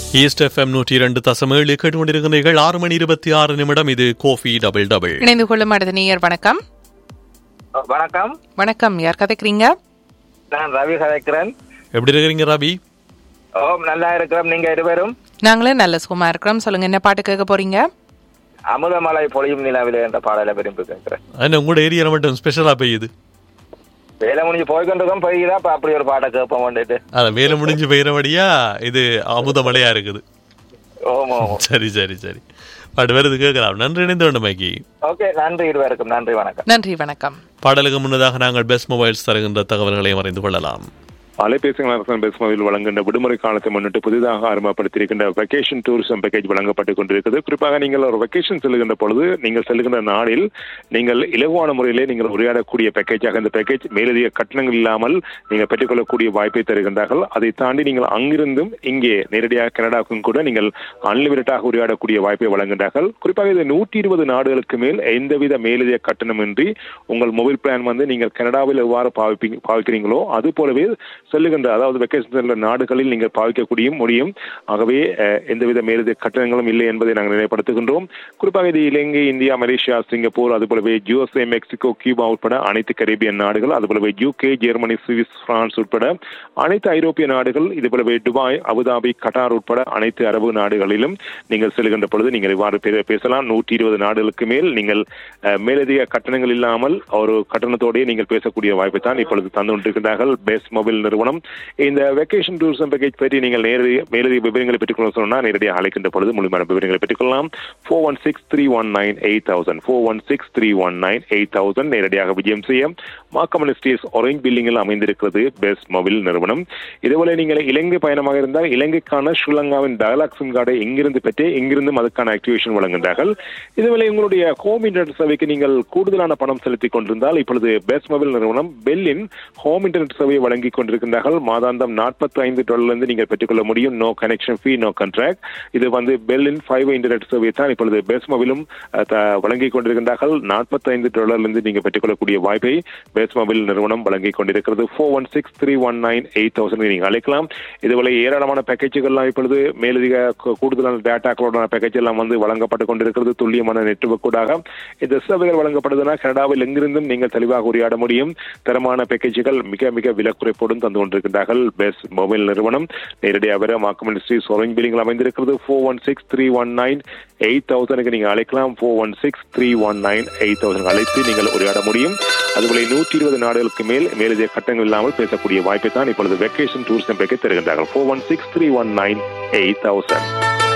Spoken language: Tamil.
ஈஸ்ட் எஃப்எம் நூற்றி இரண்டு தசம் ஏழு கேட்டுக்கொண்டிருக்கிறீர்கள் ஆறு மணி இருபத்தி ஆறு நிமிடம் இது கோஃபி டபுள் டபுள் இணைந்து கொள்ளும் அடுத்த நேயர் வணக்கம் வணக்கம் வணக்கம் யார் கதைக்கிறீங்க நான் ரவி கதைக்கிறேன் எப்படி இருக்கிறீங்க ரவி ஓம் நல்லா இருக்கிறோம் நீங்க இருவரும் நாங்களே நல்ல சுகமா இருக்கிறோம் சொல்லுங்க என்ன பாட்டு கேட்க போறீங்க அமுதமலை பொழியும் நிலாவிலே என்ற பாடலை விரும்பி கேட்கிறேன் என்ன உங்களோட ஏரியாவில் மட்டும் ஸ்பெஷலா பெய்யுது வேலை முடிஞ்சு போய்கொண்டிருக்கோம் போய்தான் இப்ப அப்படி ஒரு பாட்டை கேட்போம் வந்துட்டு அதான் வேலை முடிஞ்சு பெய்யறபடியா இது அமுதமலையா இருக்குது ஓம் ஓம் சரி சரி சரி பாட்டு வருது கேட்கலாம் நன்றி இணைந்து வேண்டுமாக்கி ஓகே நன்றி இருவருக்கும் நன்றி வணக்கம் நன்றி வணக்கம் பாடலுக்கு முன்னதாக நாங்கள் பெஸ்ட் மொபைல்ஸ் தருகின்ற தகவல்களையும் அறிந்து கொள்ளலாம் அலைபேசிகள் அரசாங்க பேசுமதில் வழங்குகின்ற விடுமுறை காலத்தை முன்னிட்டு புதிதாக ஆரம்பப்படுத்தியிருக்கின்ற வெக்கேஷன் டூரிசம் பேக்கேஜ் வழங்கப்பட்டுக் கொண்டிருக்கிறது குறிப்பாக நீங்கள் ஒரு வெக்கேஷன் செல்லுகின்ற பொழுது நீங்கள் செல்லுகின்ற நாளில் நீங்கள் இலகுவான முறையிலே நீங்கள் உரையாடக்கூடிய பேக்கேஜாக இந்த பேக்கேஜ் மேலதிக கட்டணங்கள் இல்லாமல் நீங்கள் பெற்றுக்கொள்ளக்கூடிய வாய்ப்பை தருகின்றார்கள் அதை தாண்டி நீங்கள் அங்கிருந்தும் இங்கே நேரடியாக கனடாவுக்கும் கூட நீங்கள் அன்லிமிட்டடாக உரையாடக்கூடிய வாய்ப்பை வழங்குகின்றார்கள் குறிப்பாக இது நூற்றி இருபது நாடுகளுக்கு மேல் எந்தவித மேலதிக கட்டணமின்றி உங்கள் மொபைல் பிளான் வந்து நீங்கள் கனடாவில் எவ்வாறு பாவிப்பீங்க பாவிக்கிறீங்களோ அது போலவே செல்லுகின்ற அதாவது வெக்கேஷன் செல்லுற நாடுகளில் நீங்கள் பாவிக்கக்கூடிய முடியும் ஆகவே அஹ், எந்தவித மேலதிக கட்டணங்களும் இல்லை என்பதை நாங்கள் நினைப்படுத்துகின்றோம் குறிப்பாக இது இலங்கை இந்தியா மலேசியா சிங்கப்பூர் அதுபோலவே யுஎஸ்ஏ மெக்சிகோ கியூபா உட்பட அனைத்து கரீபியன் நாடுகள் அதுபோலவே யூகே ஜெர்மனி சுவிஸ் பிரான்ஸ் உட்பட அனைத்து ஐரோப்பிய நாடுகள் இதுபோலவே துபாய் அபுதாபி கட்டார் உட்பட அனைத்து அரபு நாடுகளிலும் நீங்கள் செல்கின்ற பொழுது நீங்கள் இவ்வாறு பே- பேசலாம் நூற்றி இருபது நாடுகளுக்கு மேல் நீங்கள் அஹ், மேலதிக கட்டணங்கள் இல்லாமல் ஒரு கட்டணத்தோடயே நீங்கள் பேசக்கூடிய வாய்ப்பை தான் இப்பொழுது தந்து கொண்டிருக்கிறார்கள் பெஸ்ட் மொபைல் நிறுவனம் இந்த வெக்கேஷன் டூரிசம் பேக்கேஜ் பற்றி நீங்கள் நேரடி மேலதிக விவரங்களை பெற்றுக்கொள்ள சொன்னால் நேரடியாக அழைக்கின்ற பொழுது முழுமையான விவரங்களை பெற்றுக்கொள்ளலாம் four one six three one nine eight thousand four one six three one nine eight thousand நேரடியாக விஜயம் செய்ய மாக்கமன் ஸ்டேஸ் ஒரேஞ்ச் பில்டிங்கில் அமைந்திருக்கிறது பெஸ்ட் மொபைல் நிறுவனம் இதுபோல நீங்கள் இலங்கை பயணமாக இருந்தால் இலங்கைக்கான ஸ்ரீலங்காவின் டயலாக் சிம் கார்டை எங்கிருந்து பெற்று எங்கிருந்தும் அதுக்கான ஆக்டிவேஷன் வழங்குகின்றார்கள் இதுவேளை உங்களுடைய ஹோம் இன்டர்நெட் சேவைக்கு நீங்கள் கூடுதலான பணம் செலுத்திக் கொண்டிருந்தால் இப்பொழுது பெஸ்ட் மொபைல் நிறுவனம் பெல்லின் ஹோம் இன்டர்நெட் சேவையை வழங்கிக் கொண்டிருக்கின்றார்கள் மாதாந்தம் நாற்பத்தி ஐந்து டாலர்லேருந்து நீங்கள் பெற்றுக்கொள்ள முடியும் no connection fee no contract இது வந்து பெல்லின் ஃபைவ் இன்டர்நெட் சேவை தான் இப்பொழுது பெஸ்ட் மொபைலும் அஹ், த- வழங்கிக் கொண்டிருக்கின்றார்கள் நாற்பத்தி ஐந்து டாலர்லேருந்து நீங்கள் பெற்றுக்கொள்ளக்கூடிய வாய்ப்பை பெஸ்ட் மொபைல் நிறுவனம் வழங்கிக் கொண்டிருக்கிறது four one six three one nine eight thousand நீங்கள் அழைக்கலாம் இதுபோல ஏராளமான பேக்கேஜுகள்லாம் இப்பொழுது மேலதிக கூ- கூடுதலான டேட்டாக்களோட பேக்கேஜ் எல்லாம் வந்து வழங்கப்பட்டு கொண்டிருக்கிறது துல்லியமான நெட்வொர்க் கூடாக இந்த சேவைகள் வழங்கப்படுதுன்னா கனடாவில் எங்கிருந்தும் நீங்கள் தெளிவாக உரையாட முடியும் தரமான பேக்கேஜுகள் மிக மிக விலக்குறைப்போடும் தந்து கொண்டிருக்கின்றார்கள் பெஸ்ட் மொபைல் நிறுவனம் நேரடியாக வர மாக்கம் இண்டஸ்ட்ரீஸ் ஒரேஞ்ச் பில்லிங்கில் அமைந்திருக்கிறது four one six three one nine eight தௌசண்ட்க்கு நீங்கள் அழைக்கலாம் four one six three one nine eight thousand அழைத்து நீங்கள் உரையாட முடியும் அதுபோல நூற்றி இருபது நாடுகளுக்கு மேல் மேலதிக கட்டணங்கள் இல்லாமல் பேசக்கூடிய வாய்ப்பை தான் இப்பொழுது வெக்கேஷன் டூரிசம் பேக்கேஜ் தருகின்றார்கள் four one six three one nine eight thousand